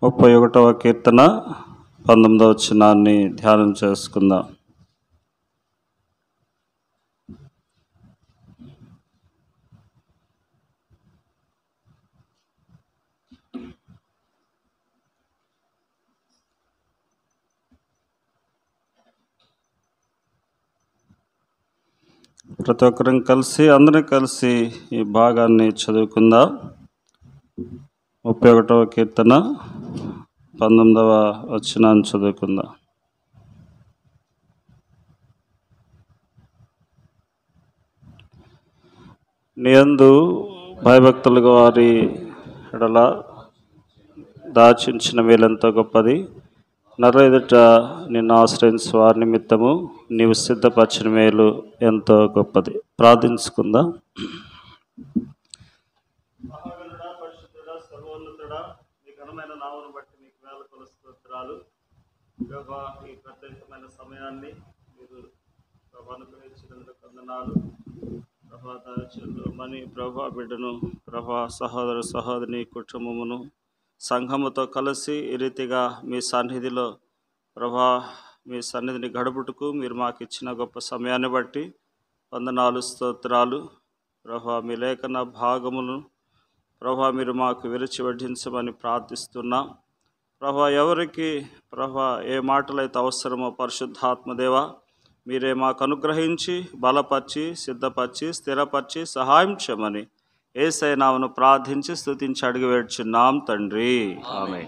ముప్పై ఒకటవ కీర్తన పంతొమ్మిదవ వచనాన్ని ధ్యానం చేసుకుందాం ప్రతి ఒక్కరం కలిసి అందరం కలిసి ఈ భాగాన్ని చదువుకుందాం ముప్పై ఒకటవ కీర్తన పంతొమ్మిదవ వచనాన్ని చదువుకుందాం నియందు భయభక్తులుగా వారి ఎడల దాచించిన వేలెంతో గొప్పది నర ఎదుట నిన్ను ఆశ్రయించు వారి నిమిత్తము నీవు సిద్ధపరిచిన మేలు ఎంతో గొప్పది ప్రార్థించుకుందాం మహాగణుడా పరిశుద్ధుడా సర్వోన్నతుడా మీ ఘనమైన నామను బట్టి మీకు వేల కొలస్తోత్రాలు ప్రభా ఈ ప్రత్యేకమైన సమయాన్ని మీరు ప్రభా అనుగ్రహించినందుకు వందనాలు ప్రభా దాచులు మని ప్రభా బిడ్డను ప్రభా సహోదర సహోదరి కుటుంబమును సంఘముతో కలిసి ఈ రీతిగా మీ సన్నిధిలో ప్రభా మీ సన్నిధిని గడుపుటకు మీరు మాకు ఇచ్చిన గొప్ప సమయాన్ని బట్టి వందనాలు స్తోత్రాలు ప్రభా మీ లేఖన భాగములను ప్రభా మీరు మాకు విరచి వడ్డించమని ప్రార్థిస్తున్నాం ప్రభా ఎవరికి ప్రభా ఏ మాటలైతే అవసరమో పరిశుద్ధాత్మదేవ మీరే మాకు అనుగ్రహించి బలపరిచి సిద్ధపరిచి స్థిరపరిచి సహాయం చేయమని ఏసైనామను ప్రార్థించి స్తుతించి అడిగి వేడుచున్నాం తండ్రి ఆమె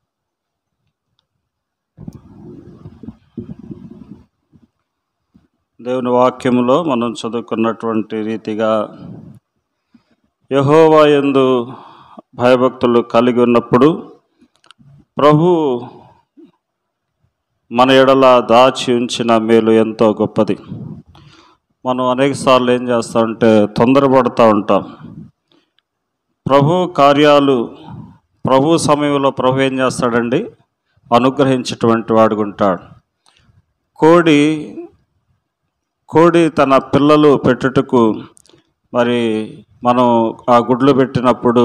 దేవుని వాక్యములో మనం చదువుకున్నటువంటి రీతిగా యహోవా యందు భయభక్తులు కలిగి ఉన్నప్పుడు ప్రభు మన ఎడల దాచి ఉంచిన మేలు ఎంతో గొప్పది మనం అనేకసార్లు ఏం చేస్తామంటే తొందరపడుతూ ఉంటాం ప్రభు కార్యాలు ప్రభు సమయంలో ప్రభు ఏం చేస్తాడండి అనుగ్రహించేటువంటి వాడుకుంటాడు కోడి కోడి తన పిల్లలు పెట్టుటకు మరి మనం ఆ గుడ్లు పెట్టినప్పుడు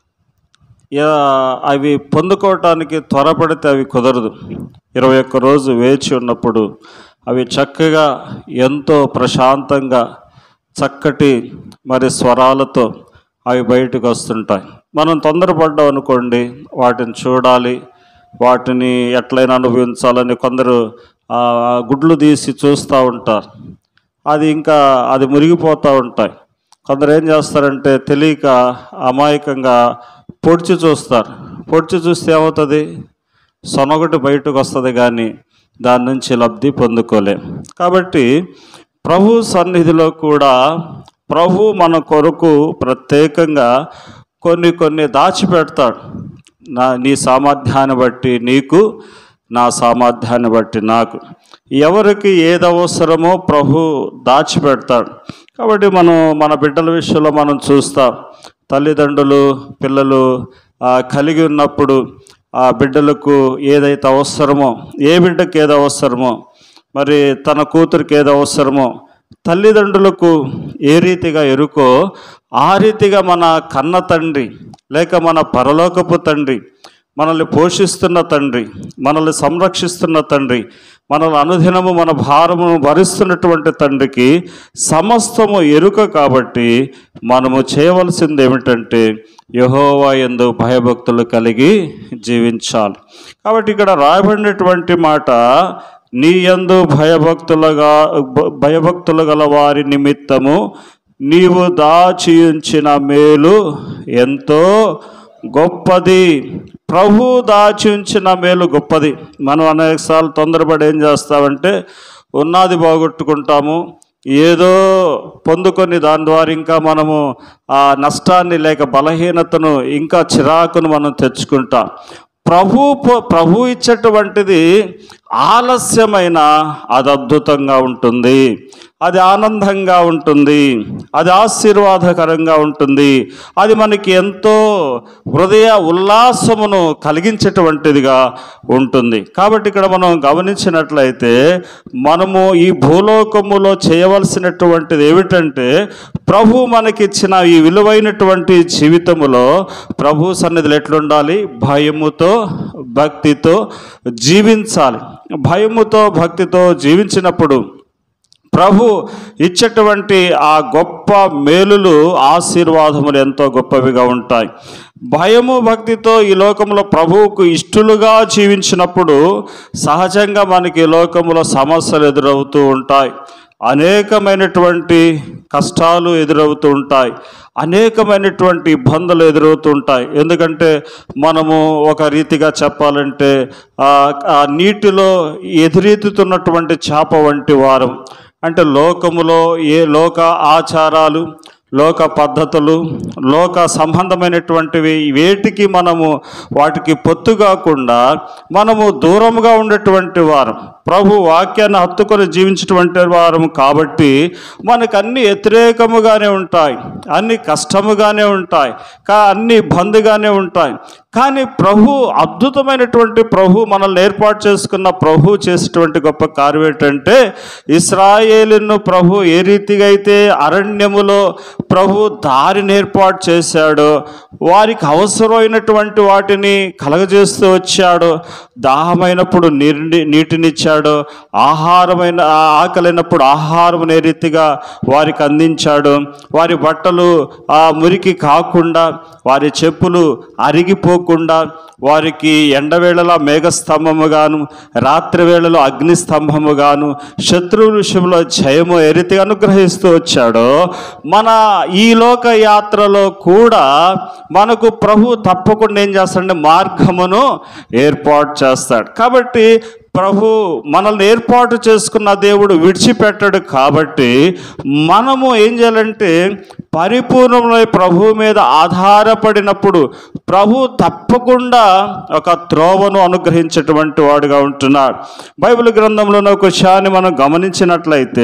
యా- అవి పొందుకోవటానికి త్వరపడితే అవి కుదరదు ఇరవై ఒక్క రోజు వేచి ఉన్నప్పుడు అవి చక్కగా ఎంతో ప్రశాంతంగా చక్కటి మరి స్వరాలతో అవి బయటకు వస్తుంటాయి మనం తొందరపడ్డాం అనుకోండి వాటిని చూడాలి వాటిని ఎట్లయినా అనుభవించాలని కొందరు ఆ గుడ్లు తీసి చూస్తూ ఉంటారు అది ఇంకా అది మురిగిపోతూ ఉంటాయి కొందరు ఏం చేస్తారంటే తెలియక అమాయకంగా పొడిచి చూస్తారు పొడిచి చూస్తే ఏమవుతుంది సొనొకటి బయటకు వస్తుంది కానీ దాని నుంచి లబ్ధి పొందుకోలేం కాబట్టి ప్రభు సన్నిధిలో కూడా ప్రభు మన కొరకు ప్రత్యేకంగా కొన్ని కొన్ని దాచిపెడతాడు నా నీ సామర్థ్యాన్ని బట్టి నీకు నా సామర్థ్యాన్ని బట్టి నాకు ఎవరికి ఏది అవసరమో ప్రభు దాచిపెడతాడు కాబట్టి మనం మన బిడ్డల విషయంలో మనం చూస్తాం తల్లిదండ్రులు పిల్లలు ఆ, కలిగి ఉన్నప్పుడు ఆ బిడ్డలకు ఏదైతే అవసరమో ఏ బిడ్డకి ఏది అవసరమో మరి తన కూతురికి ఏది అవసరమో తల్లిదండ్రులకు ఏ రీతిగా ఎరుకో ఆ రీతిగా మన కన్న తండ్రి లేక మన పరలోకపు తండ్రి మనల్ని పోషిస్తున్న తండ్రి మనల్ని సంరక్షిస్తున్న తండ్రి మనల్ని అనుదినము మన భారమును భరిస్తున్నటువంటి తండ్రికి సమస్తము ఎరుక కాబట్టి మనము చేయవలసింది ఏమిటంటే యహోవా ఎందు భయభక్తులు కలిగి జీవించాలి కాబట్టి ఇక్కడ రాయబడినటువంటి మాట నీ యందు భయభక్తులుగా భ- భయభక్తులు గల వారి నిమిత్తము నీవు దాచి ఉంచిన మేలు ఎంతో గొప్పది ప్రభు దాచి ఉంచిన మేలు గొప్పది మనం అనేకసార్లు తొందరపడి ఏం చేస్తామంటే ఉన్నది బాగొట్టుకుంటాము ఏదో పొందుకొని దాని ద్వారా ఇంకా మనము ఆ నష్టాన్ని లేక బలహీనతను ఇంకా చిరాకును మనం తెచ్చుకుంటాం ప్రభు ప- ప్రభు ఇచ్చేటువంటిది ఆలస్యమైన అది అద్భుతంగా ఉంటుంది అది ఆనందంగా ఉంటుంది అది ఆశీర్వాదకరంగా ఉంటుంది అది మనకి ఎంతో హృదయ ఉల్లాసమును కలిగించేటువంటిదిగా ఉంటుంది కాబట్టి ఇక్కడ మనం గమనించినట్లయితే మనము ఈ భూలోకములో చేయవలసినటువంటిది ఏమిటంటే ప్రభు మనకిచ్చిన ఈ విలువైనటువంటి జీవితములో ప్రభు సన్నిధిలో ఎట్లుండాలి భయముతో భక్తితో జీవించాలి భయముతో భక్తితో జీవించినప్పుడు ప్రభు ఇచ్చేటువంటి ఆ గొప్ప మేలులు ఆశీర్వాదములు ఎంతో గొప్పవిగా ఉంటాయి భయము భక్తితో ఈ లోకంలో ప్రభువుకు ఇష్టలుగా జీవించినప్పుడు సహజంగా మనకి ఈ లోకంలో సమస్యలు ఎదురవుతూ ఉంటాయి అనేకమైనటువంటి కష్టాలు ఎదురవుతూ ఉంటాయి అనేకమైనటువంటి ఇబ్బందులు ఎదురవుతూ ఉంటాయి ఎందుకంటే మనము ఒక రీతిగా చెప్పాలంటే ఆ ఆ నీటిలో ఎదురెత్తుతున్నటువంటి చేప వంటి వారం అంటే లోకములో ఏ లోక ఆచారాలు లోక పద్ధతులు లోక సంబంధమైనటువంటివి వేటికి మనము వాటికి పొత్తు కాకుండా మనము దూరముగా ఉండేటువంటి వారం ప్రభు వాక్యాన్ని హత్తుకొని జీవించేటువంటి వారం కాబట్టి మనకు అన్ని వ్యతిరేకముగానే ఉంటాయి అన్ని కష్టముగానే ఉంటాయి కా అన్ని ఇబ్బందిగానే ఉంటాయి కానీ ప్రభు అద్భుతమైనటువంటి ప్రభు మనల్ని ఏర్పాటు చేసుకున్న ప్రభు చేసేటువంటి గొప్ప కార్యం ఏంటంటే ఇస్రాయేలును ప్రభు ఏ రీతిగా అయితే అరణ్యములో ప్రభు దారిని ఏర్పాటు చేశాడో వారికి అవసరమైనటువంటి వాటిని కలగజేస్తూ వచ్చాడు దాహమైనప్పుడు నీటి నీటినిచ్చాడు ఆహారమైన ఆ ఆకలినప్పుడు ఆహారం ఏ రీతిగా వారికి అందించాడు వారి బట్టలు ఆ మురికి కాకుండా వారి చెప్పులు అరిగిపోకుండా వారికి ఎండవేళలా మేఘస్తంభముగాను రాత్రి వేళలో అగ్నిస్తంభముగాను శత్రువు విషయంలో జయము ఏ రీతిగా అనుగ్రహిస్తూ వచ్చాడో మన ఈ లోక యాత్రలో కూడా మనకు ప్రభు తప్పకుండా ఏం చేస్తాడంటే మార్గమును ఏర్పాటు చేస్తాడు కాబట్టి ప్రభు మనల్ని ఏర్పాటు చేసుకున్న దేవుడు విడిచిపెట్టడు కాబట్టి మనము ఏం చేయాలంటే పరిపూర్ణమై ప్రభు మీద ఆధారపడినప్పుడు ప్రభు తప్పకుండా ఒక త్రోవను అనుగ్రహించేటువంటి వాడుగా ఉంటున్నాడు బైబిల్ గ్రంథంలోని ఒక విషయాన్ని మనం గమనించినట్లయితే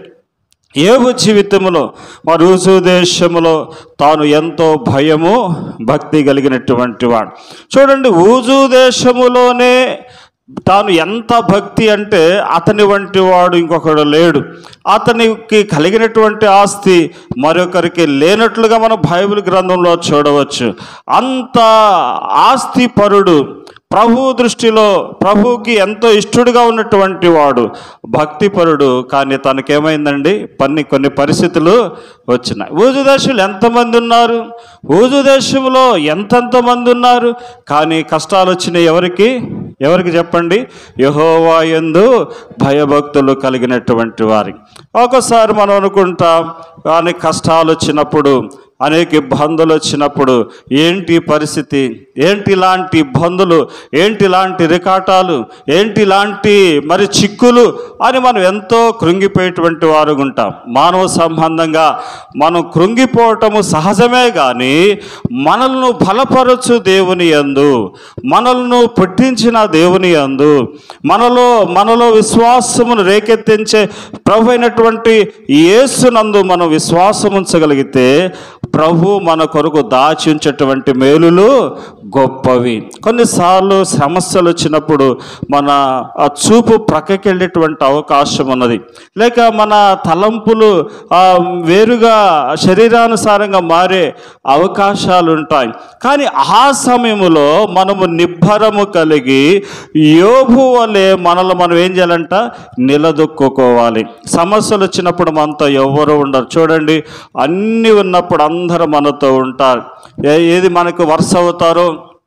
ఏవు జీవితంలో మరి ఊసు దేశములో తాను ఎంతో భయము భక్తి కలిగినటువంటి వాడు చూడండి ఊజు దేశములోనే తాను ఎంత భక్తి అంటే అతని వంటి వాడు ఇంకొకడు లేడు అతనికి కలిగినటువంటి ఆస్తి మరొకరికి లేనట్లుగా మనం బైబిల్ గ్రంథంలో చూడవచ్చు అంత ఆస్తి పరుడు ప్రభు దృష్టిలో ప్రభువుకి ఎంతో ఇష్టడుగా ఉన్నటువంటి వాడు భక్తిపరుడు కానీ తనకేమైందండి పన్ని కొన్ని పరిస్థితులు వచ్చినాయి ఊజు దేశంలో ఎంతమంది ఉన్నారు ఊజు దేశంలో ఎంతెంత మంది ఉన్నారు కానీ కష్టాలు వచ్చినాయి ఎవరికి ఎవరికి చెప్పండి యహోవా యందు భయభక్తులు కలిగినటువంటి వారి ఒకసారి మనం అనుకుంటాం కానీ కష్టాలు వచ్చినప్పుడు అనేక ఇబ్బందులు వచ్చినప్పుడు ఏంటి పరిస్థితి ఏంటి ఇలాంటి ఇబ్బందులు ఏంటి ఇలాంటి రికాటాలు ఏంటి ఇలాంటి మరి చిక్కులు అని మనం ఎంతో కృంగిపోయేటువంటి వారు ఉంటాం మానవ సంబంధంగా మనం కృంగిపోవటము సహజమే కానీ మనల్ని బలపరచు దేవుని యందు మనల్ని పుట్టించిన దేవుని యందు మనలో మనలో విశ్వాసమును రేకెత్తించే ప్రభు అయినటువంటి యేసునందు మనం విశ్వాసం ఉంచగలిగితే ప్రభు మన కొరకు దాచి ఉంచేటువంటి మేలులు గొప్పవి కొన్నిసార్లు సమస్యలు వచ్చినప్పుడు మన ఆ చూపు ప్రక్కకి వెళ్ళేటువంటి అవకాశం ఉన్నది లేక మన తలంపులు ఆ, వేరుగా శరీరానుసారంగా మారే అవకాశాలు ఉంటాయి కానీ ఆ సమయంలో మనము నిబ్బరము కలిగి యోబు వలె మనల్ని మనం ఏం చేయాలంట నిలదొక్కుకోవాలి సమస్యలు వచ్చినప్పుడు మనతో ఎవ్వరు ఉండరు చూడండి అన్నీ ఉన్నప్పుడు అందరూ మనతో ఉంటారు ఏ- ఏది మనకు వరుస అవుతారో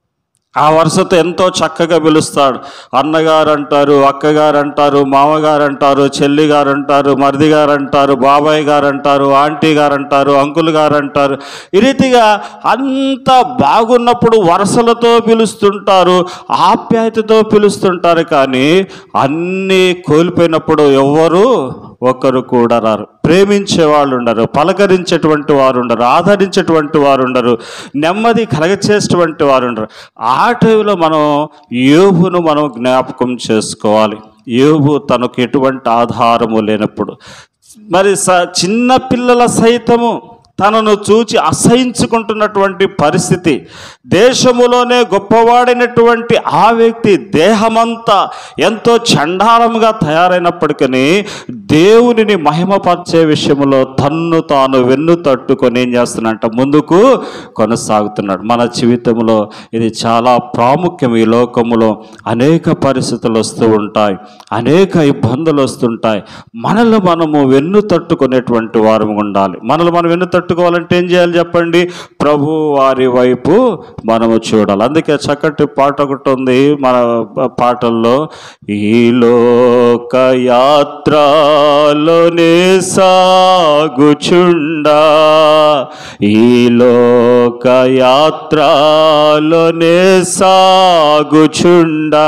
ఆ వరుసతో ఎంతో చక్కగా పిలుస్తాడు అన్నగారు అంటారు అక్కగారు అంటారు మామగారు అంటారు చెల్లి గారు అంటారు మరిది గారు అంటారు బాబాయ్ గారు అంటారు ఆంటీ గారు అంటారు అంకుల్ గారు అంటారు ఈ రీతిగా అంత బాగున్నప్పుడు వరుసలతో పిలుస్తుంటారు ఆప్యాయతతో పిలుస్తుంటారు కానీ అన్నీ కోల్పోయినప్పుడు ఎవ్వరు ఒక్కరు కూడా రారు ప్రేమించే వాళ్ళు ఉండరు పలకరించేటువంటి వారు ఉండరు ఆదరించేటువంటి వారు ఉండరు నెమ్మది కలగచేసేటువంటి వారు ఉండరు ఆ టైంలో మనం యోబును మనం జ్ఞాపకం చేసుకోవాలి యోబు తనకు ఎటువంటి ఆధారము లేనప్పుడు మరి స చిన్న పిల్లల సైతము తనను చూచి అసహించుకుంటున్నటువంటి పరిస్థితి దేశములోనే గొప్పవాడైనటువంటి ఆ వ్యక్తి దేహమంతా ఎంతో చండాలంగా తయారైనప్పటికీ దేవునిని మహిమపరిచే విషయంలో తన్ను తాను వెన్ను తట్టుకొని ఏం చేస్తున్నట్ట ముందుకు కొనసాగుతున్నాడు మన జీవితంలో ఇది చాలా ప్రాముఖ్యం ఈ లోకములో అనేక పరిస్థితులు వస్తూ ఉంటాయి అనేక ఇబ్బందులు వస్తుంటాయి మనల్ని మనము వెన్ను తట్టుకునేటువంటి వారు ఉండాలి మనల్ని మనం వెన్ను తట్టుకోవాలంటే ఏం చేయాలి చెప్పండి ప్రభు వారి వైపు మనము చూడాలి అందుకే చక్కటి పాట ఒకటి ఉంది మన పాటల్లో ఈ లోక యాత్రలోనే సాగుచుండా ఈ లోక యాత్రలోనే సాగుచుండా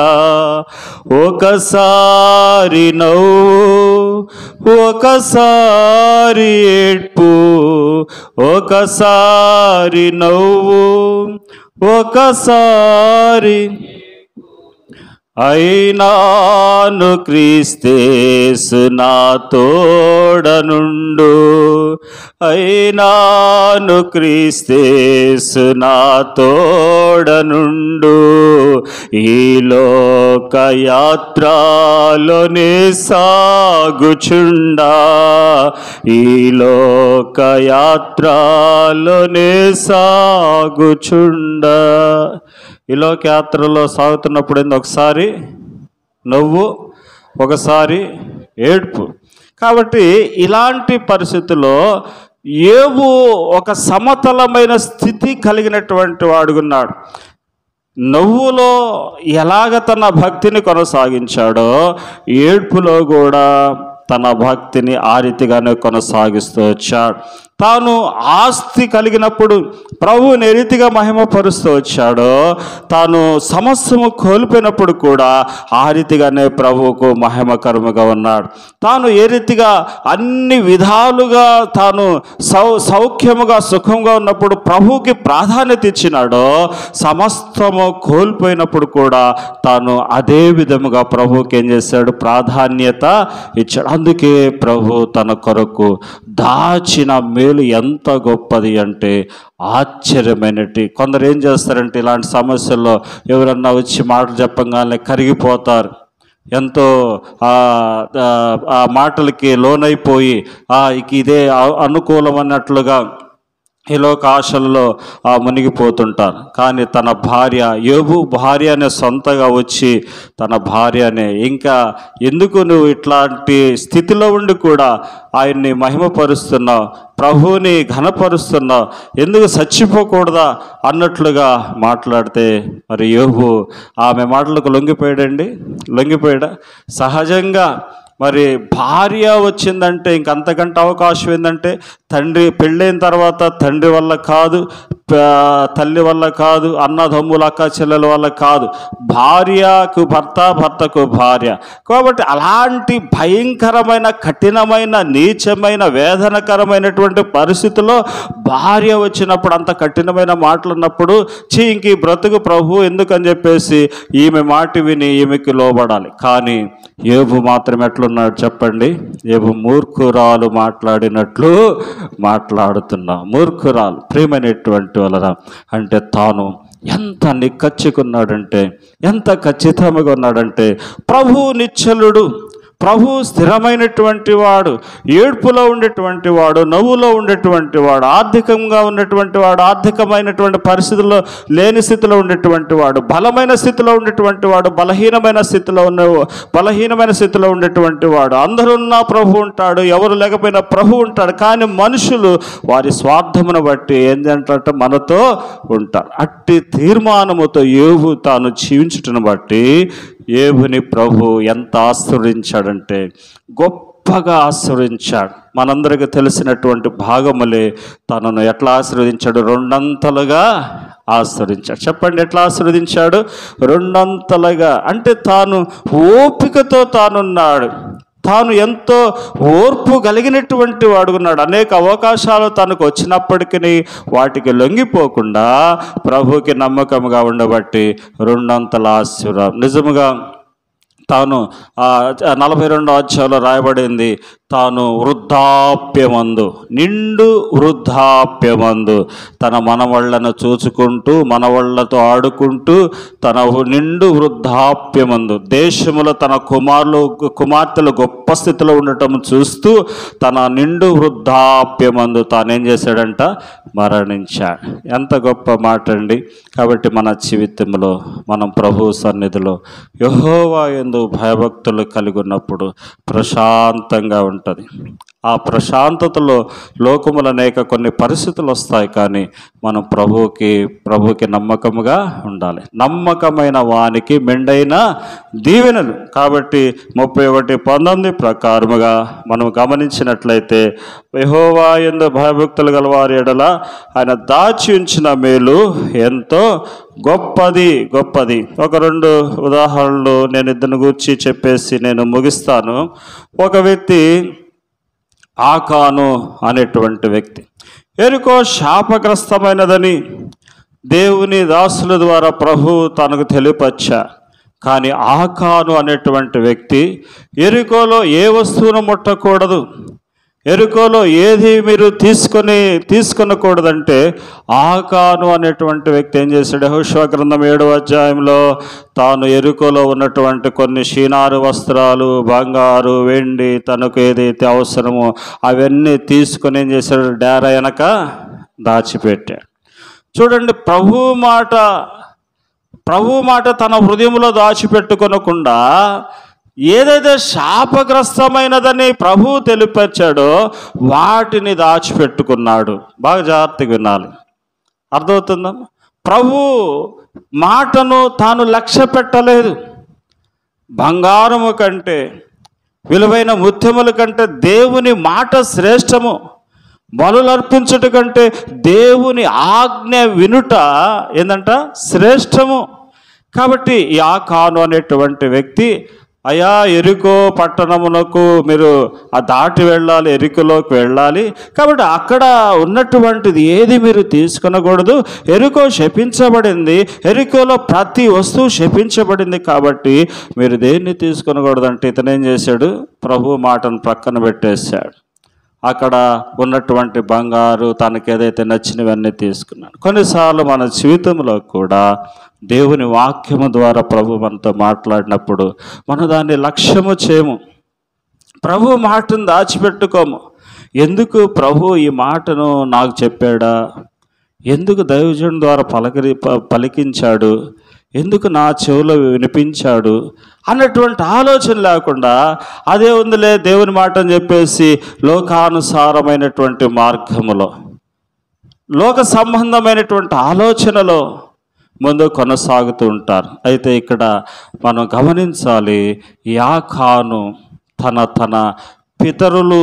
ఒకసారి నవ్వు ఒకసారి ఏడ్పు ఒకసారి నవ్వు ఒకసారి అయినాను క్రీస్తేసు నా తోడనుండు అయినాను క్రీస్తేసు నా తోడనుండు ఈ లోక యాత్రలోనే సాగుచుండా ఈ లోక యాత్రలోనే సాగుచుండా ఈ లోక యాత్రలో సాగుతున్నప్పుడు ఏంది ఒకసారి నవ్వు ఒకసారి ఏడ్పు కాబట్టి ఇలాంటి పరిస్థితుల్లో ఏవు ఒక సమతలమైన స్థితి కలిగినటువంటి వాడుకున్నాడు నవ్వులో ఎలాగ తన భక్తిని కొనసాగించాడో ఏడ్పులో కూడా తన భక్తిని ఆ రీతిగానే కొనసాగిస్తూ వచ్చాడు తాను ఆస్తి కలిగినప్పుడు ప్రభువుని ఏ రీతిగా మహిమపరుస్తూ వచ్చాడో తాను సమస్యము కోల్పోయినప్పుడు కూడా ఆ రీతిగానే ప్రభువుకు మహిమకరముగా ఉన్నాడు తాను ఏ రీతిగా అన్ని విధాలుగా తాను సౌ సౌఖ్యముగా సుఖంగా ఉన్నప్పుడు ప్రభువుకి ప్రాధాన్యత ఇచ్చినాడో సమస్తము కోల్పోయినప్పుడు కూడా తాను అదే విధముగా ప్రభువుకి ఏం చేశాడు ప్రాధాన్యత ఇచ్చాడు అందుకే ప్రభు తన కొరకు దాచిన మేలు ఎంత గొప్పది అంటే ఆశ్చర్యమైనటి కొందరు ఏం చేస్తారంటే ఇలాంటి సమస్యల్లో ఎవరన్నా వచ్చి మాటలు చెప్పగానే కరిగిపోతారు ఎంతో ఆ ఆ, ఆ మాటలకి లోనైపోయి ఆ ఇక ఇదే అ- అనుకూలం అన్నట్లుగా ఈ లోక ఆశలలో ఆ మునిగిపోతుంటారు కానీ తన భార్య యోబు భార్య అనే సొంతగా వచ్చి తన భార్యనే ఇంకా ఎందుకు నువ్వు ఇట్లాంటి స్థితిలో ఉండి కూడా ఆయన్ని మహిమపరుస్తున్నావు ప్రభువుని ఘనపరుస్తున్నావు ఎందుకు చచ్చిపోకూడదా అన్నట్లుగా మాట్లాడితే మరి యోబు ఆమె మాటలకు లొంగిపోయాడండి లొంగిపోయాడా సహజంగా మరి భార్య వచ్చిందంటే ఇంకంతకంటే అవకాశం ఏంటంటే తండ్రి పెళ్ళైన తర్వాత తండ్రి వల్ల కాదు ప- తల్లి వల్ల కాదు అన్నదమ్ముల అక్క చెల్లెల వల్ల కాదు భార్యకు భర్త భర్తకు భార్య కాబట్టి అలాంటి భయంకరమైన కఠినమైన నీచమైన వేదనకరమైనటువంటి పరిస్థితిలో భార్య వచ్చినప్పుడు అంత కఠినమైన మాటలు ఉన్నప్పుడు చీ ఇంక ఈ బ్రతుకు ప్రభు ఎందుకని చెప్పేసి ఈమె మాట విని ఈమెకి లోబడాలి కానీ ఏబు మాత్రం ఎట్లున్నాడు చెప్పండి ఏబు మూర్ఖురాలు మాట్లాడినట్లు మాట్లాడుతున్నా మూర్ఖురాలు ప్రియమైనటువంటి వలన అంటే తాను ఎంత నిక్కచ్చుకున్నాడంటే ఎంత ఖచ్చితంగా ఉన్నాడంటే ప్రభు నిశ్చలుడు ప్రభు స్థిరమైనటువంటి వాడు ఏడ్పులో ఉండేటువంటి వాడు నవ్వులో ఉండేటువంటి వాడు ఆర్థికంగా ఉన్నటువంటి వాడు ఆర్థికమైనటువంటి పరిస్థితుల్లో లేని స్థితిలో ఉండేటువంటి వాడు బలమైన స్థితిలో ఉండేటువంటి వాడు బలహీనమైన స్థితిలో ఉన్న బలహీనమైన స్థితిలో ఉండేటువంటి వాడు అందరున్నా ప్రభు ఉంటాడు ఎవరు లేకపోయినా ప్రభు ఉంటాడు కానీ మనుషులు వారి స్వార్థమును బట్టి ఏంటంటే మనతో ఉంటారు అట్టి తీర్మానముతో ఏవు తాను జీవించుటను బట్టి ఏబుని ప్రభు ఎంత ఆశ్రయించాడంటే గొప్పగా ఆశ్రయించాడు మనందరికీ తెలిసినటువంటి భాగములే తనను ఎట్లా ఆశీర్వదించాడు రెండంతలుగా ఆశీర్వదించాడు చెప్పండి ఎట్లా ఆశీర్వదించాడు రెండంతలుగా అంటే తాను ఓపికతో తానున్నాడు తాను ఎంతో ఓర్పు కలిగినటువంటి వాడుకున్నాడు అనేక అవకాశాలు తనకు వచ్చినప్పటికీ వాటికి లొంగిపోకుండా ప్రభుకి నమ్మకంగా ఉండబట్టి రెండంతల ఆశీర్వాదం నిజముగా తాను ఆ నలభై రెండో అధ్యాయంలో రాయబడింది తాను వృద్ధాప్యమందు నిండు వృద్ధాప్యమందు తన మనవళ్లను చూచుకుంటూ మనవళ్లతో ఆడుకుంటూ తన నిండు వృద్ధాప్యమందు దేశములో తన కుమారులు కుమార్తెలు గొప్ప స్థితిలో ఉండటం చూస్తూ తన నిండు వృద్ధాప్యమందు తానేం చేశాడంట మరణించాడు ఎంత గొప్ప మాట అండి కాబట్టి మన జీవితంలో మనం ప్రభు సన్నిధిలో యహోవా ఎందు భయభక్తులు కలిగి ఉన్నప్పుడు ప్రశాంతంగా ఉంటుంది ఆ ప్రశాంతతలో లోకములు అనేక కొన్ని పరిస్థితులు వస్తాయి కానీ మనం ప్రభువుకి ప్రభువుకి నమ్మకముగా ఉండాలి నమ్మకమైన వానికి మెండైన దీవెనలు కాబట్టి ముప్పై ఒకటి పంతొమ్మిది ప్రకారముగా మనం గమనించినట్లయితే యహోవా ఎందు భయభక్తులు గలవారి ఎడల ఆయన దాచి ఉంచిన మేలు ఎంతో గొప్పది గొప్పది ఒక రెండు ఉదాహరణలు నేను ఇద్దరిని గూర్చి చెప్పేసి నేను ముగిస్తాను ఒక వ్యక్తి ఆకాను అనేటువంటి వ్యక్తి ఎరుకో శాపగ్రస్తమైనదని దేవుని దాసుల ద్వారా ప్రభు తనకు తెలియపచ్చా కానీ ఆకాను అనేటువంటి వ్యక్తి ఎరుకోలో ఏ వస్తువును ముట్టకూడదు ఎరుకోలో ఏది మీరు తీసుకొని తీసుకొనకూడదంటే ఆకాను అనేటువంటి వ్యక్తి ఏం చేశాడు హోషా గ్రంథం ఏడవ అధ్యాయంలో తాను ఎరుకోలో ఉన్నటువంటి కొన్ని షీనారు వస్త్రాలు బంగారు వెండి తనకు ఏదైతే అవసరమో అవన్నీ తీసుకొని ఏం చేశాడు డేర వెనక దాచిపెట్టాడు చూడండి ప్రభు మాట ప్రభు మాట తన హృదయంలో దాచిపెట్టుకొనకుండా ఏదైతే శాపగ్రస్తమైనదని ప్రభు తెలిపచ్చాడో వాటిని దాచిపెట్టుకున్నాడు బాగా జాగ్రత్తగా వినాలి అర్థమవుతుందా ప్రభు మాటను తాను లక్ష్య పెట్టలేదు బంగారము కంటే విలువైన ముత్యముల కంటే దేవుని మాట శ్రేష్టము బలులు అర్పించుట కంటే దేవుని ఆజ్ఞ వినుట ఏందంట శ్రేష్టము కాబట్టి ఈ ఆకాను అనేటువంటి వ్యక్తి అయా ఎరుకో పట్టణమునకు మీరు ఆ దాటి వెళ్ళాలి ఎరుకలోకి వెళ్ళాలి కాబట్టి అక్కడ ఉన్నటువంటిది ఏది మీరు తీసుకొనకూడదు ఎరుకో శపించబడింది ఎరుకోలో ప్రతి వస్తువు శపించబడింది కాబట్టి మీరు దేన్ని తీసుకొనకూడదు అంటే ఇతనేం చేశాడు ప్రభు మాటను ప్రక్కన పెట్టేశాడు అక్కడ ఉన్నటువంటి బంగారు తనకి ఏదైతే నచ్చినవన్నీ తీసుకున్నాడు కొన్నిసార్లు మన జీవితంలో కూడా దేవుని వాక్యము ద్వారా ప్రభు మనతో మాట్లాడినప్పుడు మనం దాన్ని లక్ష్యము చేయము ప్రభు మాటను దాచిపెట్టుకోము ఎందుకు ప్రభు ఈ మాటను నాకు చెప్పాడా ఎందుకు దైవజనుడి ద్వారా పలకరి ప- పలికించాడు ఎందుకు నా చెవిలో వినిపించాడు అన్నటువంటి ఆలోచన లేకుండా అదే ఉందిలే దేవుని మాట అని చెప్పేసి లోకానుసారమైనటువంటి మార్గములో లోక సంబంధమైనటువంటి ఆలోచనలో ముందు కొనసాగుతూ ఉంటారు అయితే ఇక్కడ మనం గమనించాలి యాకాను తన తన పితరులు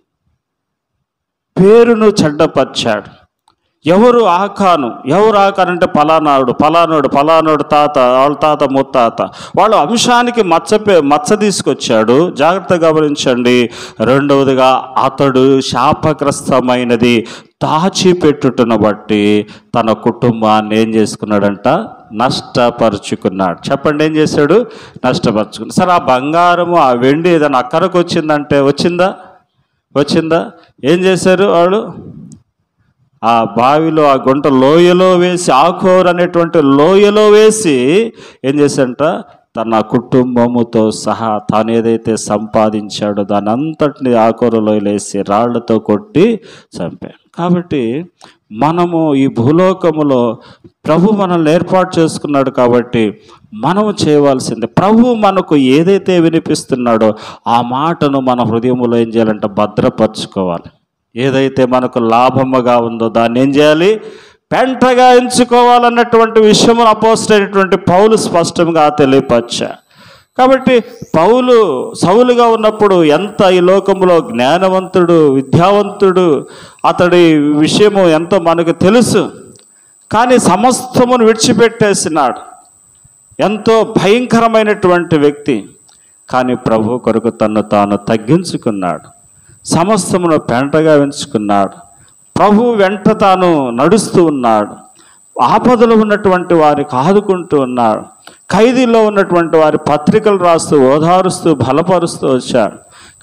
పేరును చెడ్డపరిచాడు ఎవరు ఆకాను ఎవరు ఆకాను అంటే పలానాడు పలానాడు పలానాడు తాత వాళ్ళ తాత ముత్తాత వాళ్ళ అంశానికి మచ్చ పే- మచ్చ తీసుకొచ్చాడు జాగ్రత్తగా గమనించండి రెండవదిగా అతడు శాపగ్రస్తమైనది దాచిపెట్టుటను బట్టి తన కుటుంబాన్ని ఏం చేసుకున్నాడంట నష్టపరుచుకున్నాడు చెప్పండి ఏం చేశాడు నష్టపరుచుకున్నాడు సరే ఆ బంగారము ఆ వెండి ఏదైనా అక్కరకు వచ్చిందంటే వచ్చిందా వచ్చిందా ఏం చేశారు వాళ్ళు ఆ బావిలో ఆ గుంట లోయలో వేసి ఆకోర్ అనేటువంటి లోయలో వేసి ఏం చేశాడంట తన కుటుంబముతో సహా తాను ఏదైతే సంపాదించాడో దాని అంతటిని ఆకోరలో వేసి రాళ్లతో కొట్టి చంపాడు కాబట్టి మనము ఈ భూలోకములో ప్రభు మనల్ని ఏర్పాటు చేసుకున్నాడు కాబట్టి మనము చేయవలసింది ప్రభు మనకు ఏదైతే వినిపిస్తున్నాడో ఆ మాటను మన హృదయములో ఏం చేయాలంటే భద్రపరచుకోవాలి ఏదైతే మనకు లాభముగా ఉందో దాన్ని ఏం చేయాలి పెంటగా ఎంచుకోవాలన్నటువంటి విషయం అపోస్టైనటువంటి పౌలు స్పష్టంగా తెలియపచ్చా కాబట్టి పౌలు సౌలుగా ఉన్నప్పుడు ఎంత ఈ లోకంలో జ్ఞానవంతుడు విద్యావంతుడు అతడి విషయము ఎంతో మనకు తెలుసు కానీ సమస్తమును విడిచిపెట్టేసినాడు ఎంతో భయంకరమైనటువంటి వ్యక్తి కానీ ప్రభు కొరకు తను తాను తగ్గించుకున్నాడు సమస్తమును పెంటగా ఎంచుకున్నాడు ప్రభు వెంట తాను నడుస్తూ ఉన్నాడు ఆపదలో ఉన్నటువంటి వారికి ఆదుకుంటూ ఉన్నాడు ఖైదీలో ఉన్నటువంటి వారి పత్రికలు రాస్తూ ఓదారుస్తూ బలపరుస్తూ వచ్చాడు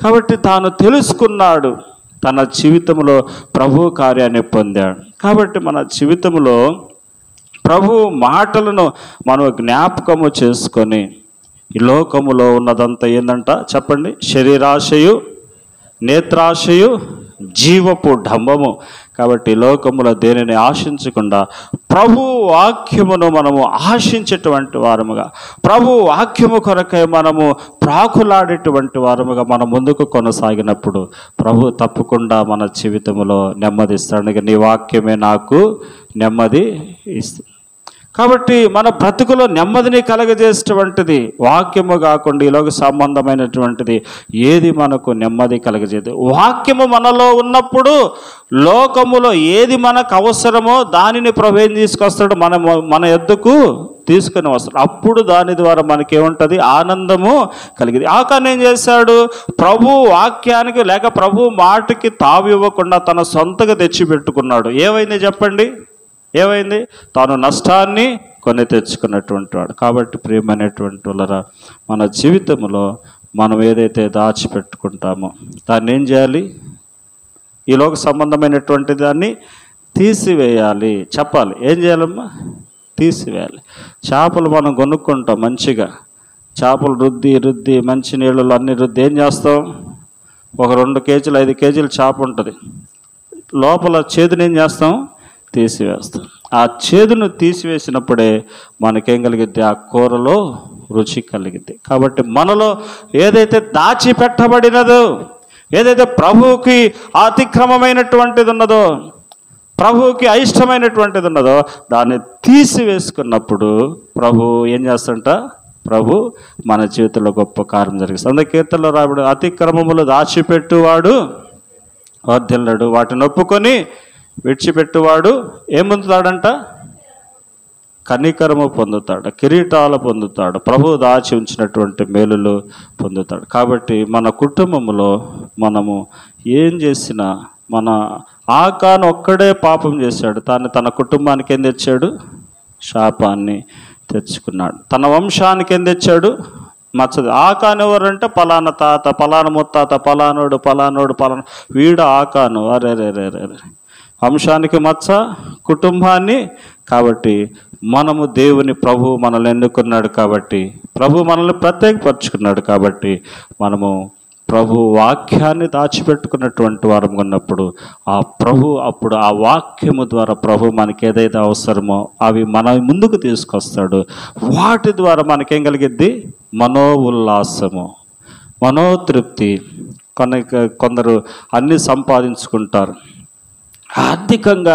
కాబట్టి తాను తెలుసుకున్నాడు తన జీవితంలో ప్రభు కార్యాన్ని పొందాడు కాబట్టి మన జీవితంలో ప్రభు మాటలను మనం జ్ఞాపకము చేసుకొని ఈ లోకములో ఉన్నదంతా ఏందంట చెప్పండి శరీరాశయు నేత్రాశయు జీవపు డంబము కాబట్టి ఈ లోకములో దేనిని ఆశించకుండా ప్రభు వాక్యమును మనము ఆశించేటువంటి వారముగా ప్రభు వాక్యము కొరకై మనము ప్రాకులాడేటువంటి వారముగా మనం ముందుకు కొనసాగినప్పుడు ప్రభు తప్పకుండా మన జీవితంలో నెమ్మదిస్తాడు నీ వాక్యమే నాకు నెమ్మది ఇస్తుంది కాబట్టి మన బ్రతుకులో నెమ్మదిని కలగజేసేటువంటిది వాక్యము కాకుండా ఈలోకి సంబంధమైనటువంటిది ఏది మనకు నెమ్మది కలగజేది వాక్యము మనలో ఉన్నప్పుడు లోకములో ఏది మనకు అవసరమో దానిని ప్రభు ఏం తీసుకొస్తాడు మన మన ఎద్దుకు తీసుకుని వస్తాడు అప్పుడు దాని ద్వారా మనకి ఏముంటుంది ఆనందము కలిగింది ఆకాన్ ఏం చేశాడు ప్రభు వాక్యానికి లేక ప్రభు మాటకి తావు ఇవ్వకుండా తన సొంతగా తెచ్చిపెట్టుకున్నాడు ఏమైంది చెప్పండి ఏమైంది తాను నష్టాన్ని కొని తెచ్చుకున్నటువంటి వాడు కాబట్టి ప్రియమైనటువంటి వాళ్ళరా మన జీవితంలో మనం ఏదైతే దాచిపెట్టుకుంటామో దాన్ని ఏం చేయాలి ఈలోక సంబంధమైనటువంటి దాన్ని తీసివేయాలి చెప్పాలి ఏం చేయాలమ్మా తీసివేయాలి చేపలు మనం కొనుక్కుంటాం మంచిగా చేపలు రుద్ది రుద్ది మంచి నీళ్ళలో అన్ని రుద్ది ఏం చేస్తాం ఒక రెండు కేజీలు ఐదు కేజీలు చేప ఉంటుంది లోపల చేదుని ఏం చేస్తాం తీసివేస్తాం ఆ చేదును తీసివేసినప్పుడే మనకేం కలిగిద్ది ఆ కూరలో రుచి కలిగిద్ది కాబట్టి మనలో ఏదైతే దాచిపెట్టబడినదో ఏదైతే ప్రభువుకి అతిక్రమమైనటువంటిది ఉన్నదో ప్రభువుకి అయిష్టమైనటువంటిది ఉన్నదో దాన్ని తీసివేసుకున్నప్పుడు ప్రభు ఏం చేస్తాడంట ప్రభు మన జీవితంలో గొప్ప కార్యం జరిగిస్తుంది అందుకే కీర్తనలో రాబడి అతిక్రమములు దాచిపెట్టువాడు వర్ధిల్లడు వాటిని ఒప్పుకొని విడిచిపెట్టువాడు ఏం పొందుతాడంట కనికరము పొందుతాడు కిరీటాలు పొందుతాడు ప్రభు దాచి ఉంచినటువంటి మేలులు పొందుతాడు కాబట్టి మన కుటుంబంలో మనము ఏం చేసినా మన ఆకాను ఒక్కడే పాపం చేశాడు తాను తన కుటుంబానికి ఏం తెచ్చాడు శాపాన్ని తెచ్చుకున్నాడు తన వంశానికి ఏం తెచ్చాడు మచ్చది ఆకాను ఎవరంటే పలానా తాత పలానా ముత్తాత పలానోడు పలానోడు పలానా వీడు ఆకాను అరే రే రే రే రే. వంశానికి మచ్చ కుటుంబాన్ని కాబట్టి మనము దేవుని ప్రభు మనల్ని ఎన్నుకున్నాడు కాబట్టి ప్రభు మనల్ని ప్రత్యేకపరుచుకున్నాడు కాబట్టి మనము ప్రభు వాక్యాన్ని దాచిపెట్టుకున్నటువంటి వారం ఉన్నప్పుడు ఆ ప్రభు అప్పుడు ఆ వాక్యము ద్వారా ప్రభు మనకి ఏదైతే అవసరమో అవి మన ముందుకు తీసుకొస్తాడు వాటి ద్వారా మనకేం కలిగిద్ది మనో ఉల్లాసము మనోతృప్తి కొన్ని కొందరు అన్ని సంపాదించుకుంటారు ఆర్థికంగా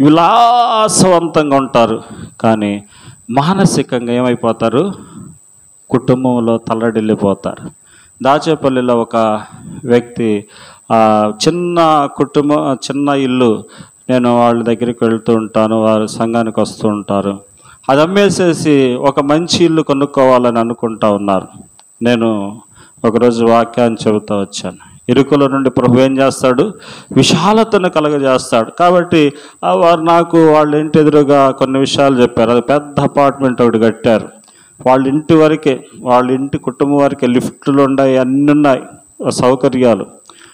విలాసవంతంగా ఉంటారు కానీ మానసికంగా ఏమైపోతారు కుటుంబంలో తల్లడిల్లిపోతారు దాచేపల్లిలో ఒక వ్యక్తి ఆ, చిన్న కుటుంబం చిన్న ఇల్లు నేను వాళ్ళ దగ్గరికి వెళ్తూ ఉంటాను వారు సంఘానికి వస్తూ ఉంటారు అది అమ్మేసేసి ఒక మంచి ఇల్లు కొనుక్కోవాలని అనుకుంటా ఉన్నారు నేను ఒకరోజు వాక్యాన్ని చెబుతూ వచ్చాను ఇరుకుల నుండి ప్రభు ఏం చేస్తాడు విశాలతను కలగజేస్తాడు కాబట్టి ఆ వారు నాకు వాళ్ళ ఇంటి ఎదురుగా కొన్ని విషయాలు చెప్పారు అది పెద్ద అపార్ట్మెంట్ ఒకటి కట్టారు వాళ్ళ ఇంటి వరకే వాళ్ళ ఇంటి కుటుంబం వరకే లిఫ్ట్లు ఉన్నాయి అన్నీ ఉన్నాయి సౌకర్యాలు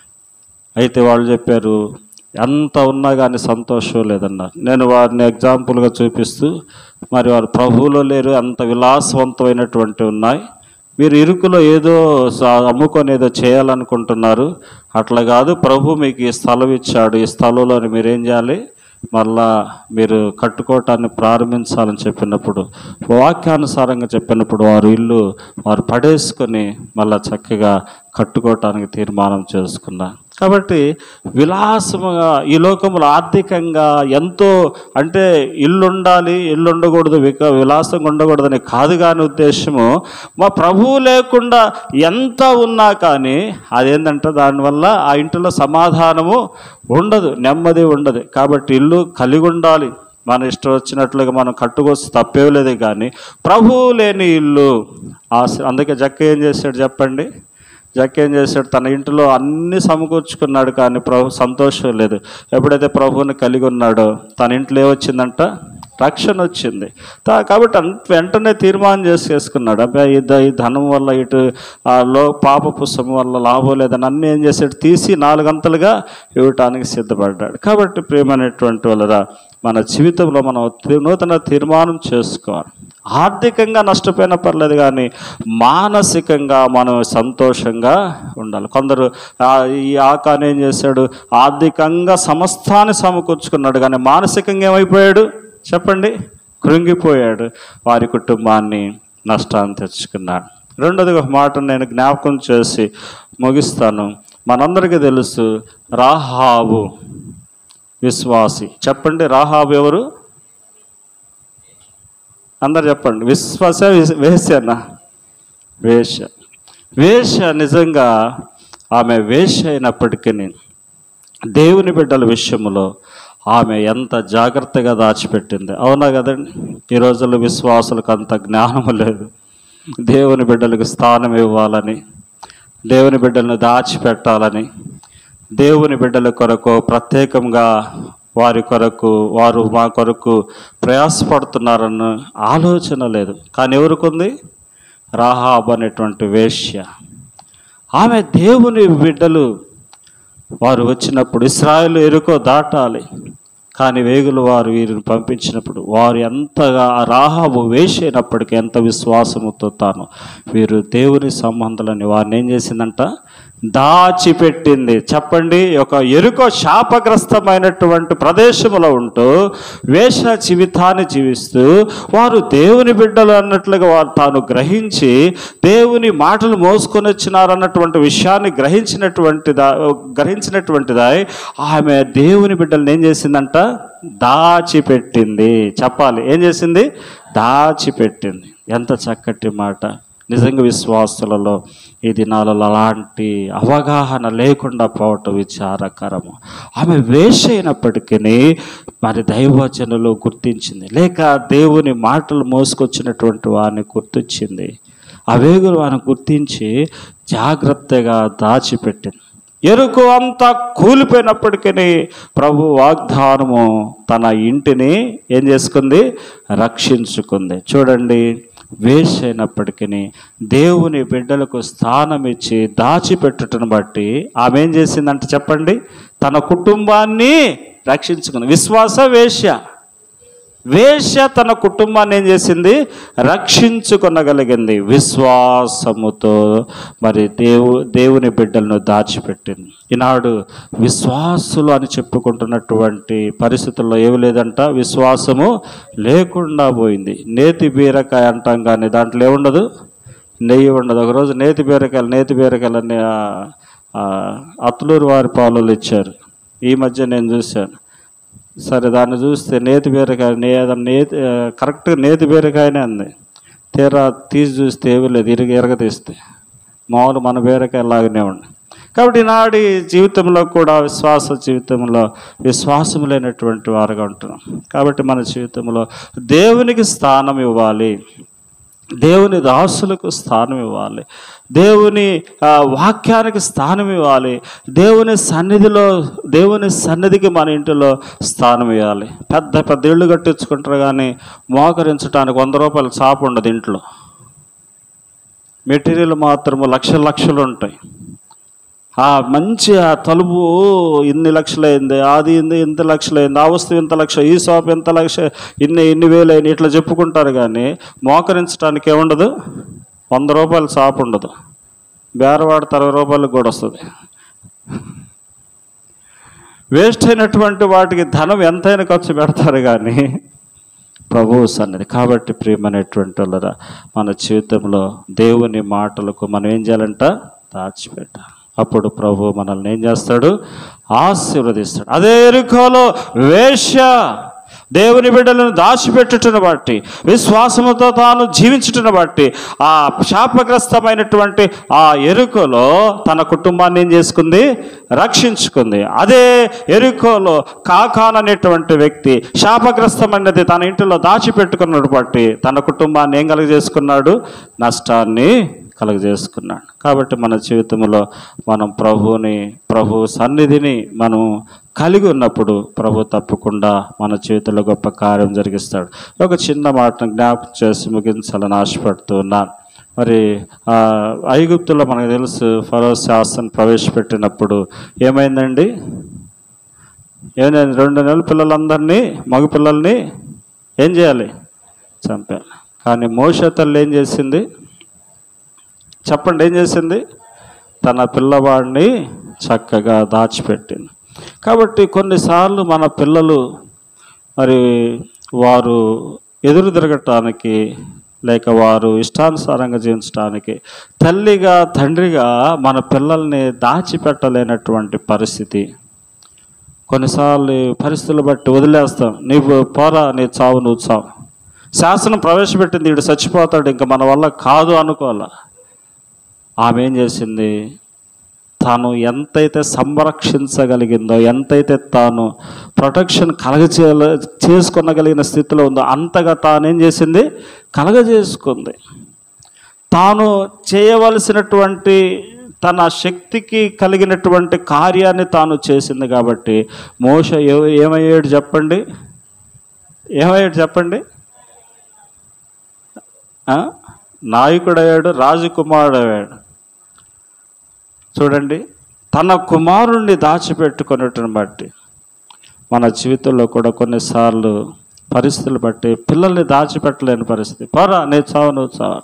అయితే వాళ్ళు చెప్పారు ఎంత ఉన్నా కానీ సంతోషం లేదన్నారు నేను వారిని ఎగ్జాంపుల్గా చూపిస్తూ మరి వారు ప్రభువులో లేరు అంత విలాసవంతమైనటువంటి ఉన్నాయి మీరు ఇరుకులో ఏదో స- అమ్ముకొని ఏదో చేయాలనుకుంటున్నారు అట్లా కాదు ప్రభు మీకు ఈ స్థలం ఇచ్చాడు ఈ స్థలంలో మీరేం చేయాలి మళ్ళా మీరు కట్టుకోవటాన్ని ప్రారంభించాలని చెప్పినప్పుడు వాక్యానుసారంగా చెప్పినప్పుడు వారు ఇల్లు వారు పడేసుకొని మళ్ళా చక్కగా కట్టుకోవటానికి తీర్మానం చేసుకున్నారు కాబట్టి విలాసముగా ఈ లోకంలో ఆర్థికంగా ఎంతో అంటే ఇల్లు ఉండాలి ఇల్లు ఉండకూడదు విక విలాసంగా ఉండకూడదని కాదు కాని ఉద్దేశము మా ప్రభువు లేకుండా ఎంత ఉన్నా కానీ అదేంటంటే దానివల్ల ఆ ఇంటిలో సమాధానము ఉండదు నెమ్మది ఉండదు కాబట్టి ఇల్లు కలిగి ఉండాలి మన ఇష్టం వచ్చినట్లుగా మనం కట్టుకోవచ్చు తప్పేం లేదు కానీ ప్రభువు లేని ఇల్లు ఆశ అందుకే జక్క ఏం చేశాడు చెప్పండి జక్క ఏం చేశాడు తన ఇంటిలో అన్ని సమకూర్చుకున్నాడు కానీ ప్రభు సంతోషం లేదు ఎప్పుడైతే ప్రభువుని కలిగి ఉన్నాడో తన ఇంట్లో ఏమొచ్చిందంట రక్షణ వచ్చింది తా- కాబట్టి అన్- వెంటనే తీర్మానం చేసేసుకున్నాడు అబ్బాయి ఈ ద- ఈ ధనం వల్ల ఇటు ఆ లో పాప పుస్తకం వల్ల లాభం లేదని అన్నీ ఏం చేశాడు తీసి నాలుగంతలుగా ఇవ్వటానికి సిద్ధపడ్డాడు కాబట్టి ప్రేమైనటువంటి వాళ్ళరా మన జీవితంలో మనం తి- నూతన తీర్మానం చేసుకోవాలి ఆర్థికంగా నష్టపోయినా పర్లేదు కానీ మానసికంగా మనం సంతోషంగా ఉండాలి కొందరు ఆ, ఈ ఆకాన్ ఏం చేశాడు ఆర్థికంగా సమస్తాన్ని సమకూర్చుకున్నాడు కానీ మానసికంగా ఏమైపోయాడు చెప్పండి కృంగిపోయాడు వారి కుటుంబాన్ని నష్టాన్ని తెచ్చుకున్నాడు రెండోది ఒక మాట నేను జ్ఞాపకం చేసి ముగిస్తాను మనందరికీ తెలుసు రాహాబు విశ్వాసి చెప్పండి రాహాబు ఎవరు అందరు చెప్పండి విశ్వాస వేశ్యనా వేష వేష నిజంగా ఆమె వేష అయినప్పటికీ దేవుని బిడ్డల విషయంలో ఆమె ఎంత జాగ్రత్తగా దాచిపెట్టింది అవునా కదండి ఈ రోజుల్లో విశ్వాసులకు అంత జ్ఞానము లేదు దేవుని బిడ్డలకు స్థానం ఇవ్వాలని దేవుని బిడ్డలను దాచిపెట్టాలని దేవుని బిడ్డల కొరకు ప్రత్యేకంగా వారి కొరకు వారు మా కొరకు ప్రయాసపడుతున్నారన్న ఆలోచన లేదు కానీ ఎవరికుంది రాహాబ్ అనేటువంటి వేశ్య ఆమె దేవుని బిడ్డలు వారు వచ్చినప్పుడు ఇస్రాయేల్ ఎరుకో దాటాలి కానీ వేగులు వారు వీరిని పంపించినప్పుడు వారు ఎంతగా ఆ రాహాబు వేసైనప్పటికీ ఎంత విశ్వాసముతో తాను వీరు దేవుని సంబంధాలని వారిని ఏం చేసిందంట దాచిపెట్టింది చెప్పండి ఒక ఎరుక శాపగ్రస్తమైనటువంటి ప్రదేశంలో ఉంటూ వేష జీవితాన్ని జీవిస్తూ వారు దేవుని బిడ్డలు అన్నట్లుగా వారు తాను గ్రహించి దేవుని మాటలు మోసుకొని వచ్చినారన్నటువంటి విషయాన్ని గ్రహించినటువంటిదా గ్రహించినటువంటిదా ఆమె దేవుని బిడ్డలను ఏం చేసిందంట దాచిపెట్టింది చెప్పాలి ఏం చేసింది దాచిపెట్టింది ఎంత చక్కటి మాట నిజంగా విశ్వాసులలో ఈ దినాలలో అలాంటి అవగాహన లేకుండా పోవటం విచారకరము ఆమె వేష అయినప్పటికీ మరి దైవజనులు గుర్తించింది లేక దేవుని మాటలు మోసుకొచ్చినటువంటి వారిని గుర్తించింది ఆ వేగులు వారిని గుర్తించి జాగ్రత్తగా దాచిపెట్టింది ఎరుకు అంతా కూలిపోయినప్పటికీ ప్రభు వాగ్దానము తన ఇంటిని ఏం చేసుకుంది రక్షించుకుంది చూడండి వేష అయినప్పటికీ దేవుని బిడ్డలకు స్థానం ఇచ్చి దాచిపెట్టుటను బట్టి ఆమె ఏం చేసిందంటే చెప్పండి తన కుటుంబాన్ని రక్షించుకుంది విశ్వాస వేశ్య వేశ్య తన కుటుంబాన్ని ఏం చేసింది రక్షించుకొనగలిగింది విశ్వాసముతో మరి దేవు దేవుని బిడ్డలను దాచిపెట్టింది ఈనాడు విశ్వాసులు అని చెప్పుకుంటున్నటువంటి పరిస్థితుల్లో ఏమి లేదంట విశ్వాసము లేకుండా పోయింది నేతి బీరకాయ అంటాం కానీ దాంట్లో ఏముండదు నెయ్యి ఉండదు ఒకరోజు నేతి బీరకాయలు నేతి బీరకాయలు అన్ని ఆ, ఆ, అత్లూరు వారి పాలలో ఇచ్చారు ఈ మధ్య నేను చూశాను సరే దాన్ని చూస్తే నేతి బీరకాయ నే నేతి ఆ, కరెక్ట్గా నేతి బీరకాయనే ఉంది తీరా తీసి చూస్తే ఏమీ లేదు ఇరుగ ఎరగ తీస్తే మామూలు మన బీరకాయ లాగానే ఉంది కాబట్టి ఈనాటి జీవితంలో కూడా విశ్వాస జీవితంలో విశ్వాసం లేనటువంటి వారుగా ఉంటున్నాం కాబట్టి మన జీవితంలో దేవునికి స్థానం ఇవ్వాలి దేవుని దాసులకు స్థానం ఇవ్వాలి దేవుని ఆ, వాక్యానికి స్థానం ఇవ్వాలి దేవుని సన్నిధిలో దేవుని సన్నిధికి మన ఇంటిలో స్థానం ఇవ్వాలి పెద్ద పెద్ద ఇళ్ళు కట్టించుకుంటారు కానీ మోకరించడానికి వంద రూపాయలు చాపు ఉండదు ఇంట్లో మెటీరియల్ మాత్రము లక్షల లక్షలు ఉంటాయి ఆ మంచి ఆ తలుపు ఇన్ని లక్షలైంది అది ఇంది ఇంత లక్షలైంది ఆ వస్తువు ఇంత లక్ష ఈ షాప్ ఇంత లక్ష ఇన్ని ఇన్ని వేలు అయినాయి ఇట్లా చెప్పుకుంటారు కానీ మోకరించడానికి ఏముండదు వంద రూపాయలు షాప్ ఉండదు బేరవాడితే అరవై రూపాయలకు కూడా వస్తుంది వేస్ట్ అయినటువంటి వాటికి ధనం ఎంతైనా ఖర్చు పెడతారు కానీ ప్రభువు సన్నిధి కాబట్టి ప్రియమైనటువంటి వాళ్ళరా మన జీవితంలో దేవుని మాటలకు మనం ఏం చేయాలంట దాచిపెట్టాలి అప్పుడు ప్రభు మనల్ని ఏం చేస్తాడు ఆశీర్వదిస్తాడు అదే ఎరుకోలో వేశ్య దేవుని బిడ్డలను దాచిపెట్టుటను బట్టి విశ్వాసముతో తాను జీవించుటను బట్టి ఆ శాపగ్రస్తమైనటువంటి ఆ ఎరుకలో తన కుటుంబాన్ని ఏం చేసుకుంది రక్షించుకుంది అదే ఎరుకోలో కాకాన్ అనేటువంటి వ్యక్తి శాపగ్రస్తమైనది తన ఇంటిలో దాచిపెట్టుకున్నట్టు బట్టి తన కుటుంబాన్ని ఏం కలుగజేసుకున్నాడు నష్టాన్ని కలుగజేసుకున్నాడు కాబట్టి మన జీవితంలో మనం ప్రభువుని ప్రభు సన్నిధిని మనం కలిగి ఉన్నప్పుడు ప్రభు తప్పకుండా మన జీవితంలో గొప్ప కార్యం జరిగిస్తాడు ఒక చిన్న మాటను జ్ఞాపకం చేసి ముగించాలని ఆశపడుతూ ఉన్నాను మరి ఆ, ఐగుప్తులో మనకు తెలుసు ఫరో శాసనం ప్రవేశపెట్టినప్పుడు ఏమైందండి ఏమైంది రెండు నెలల పిల్లలందరినీ మగ పిల్లల్ని ఏం చేయాలి చంపాలి కానీ మోష తల్లి ఏం చేసింది చెప్పండి ఏం చేసింది తన పిల్లవాడిని చక్కగా దాచిపెట్టింది కాబట్టి కొన్నిసార్లు మన పిల్లలు మరి వారు ఎదురు తిరగటానికి లేక వారు ఇష్టానుసారంగా జీవించడానికి తల్లిగా తండ్రిగా మన పిల్లల్ని దాచిపెట్టలేనటువంటి పరిస్థితి కొన్నిసార్లు పరిస్థితులు బట్టి వదిలేస్తాం నీవు పోరా నీ చావు నువ్వు చావు శాసనం ప్రవేశపెట్టింది వీడు చచ్చిపోతాడు ఇంకా మన వల్ల కాదు అనుకోవాలా ఆమె ఏం చేసింది తాను ఎంతైతే సంరక్షించగలిగిందో ఎంతైతే తాను ప్రొటెక్షన్ కలగచే చేసుకొనగలిగిన స్థితిలో ఉందో అంతగా తాను ఏం చేసింది కలగజేసుకుంది తాను చేయవలసినటువంటి తన శక్తికి కలిగినటువంటి కార్యాన్ని తాను చేసింది కాబట్టి మోష ఏ- ఏమయ్యాడు చెప్పండి ఏమయ్యాడు చెప్పండి ఆ? నాయకుడయ్యాడు రాజకుమారుడు అయ్యాడు చూడండి తన కుమారుణ్ణి దాచిపెట్టుకున్నట్టుని బట్టి మన జీవితంలో కూడా కొన్నిసార్లు పరిస్థితులు బట్టి పిల్లల్ని దాచిపెట్టలేని పరిస్థితి పోరా నీ చావు నువ్వు చావు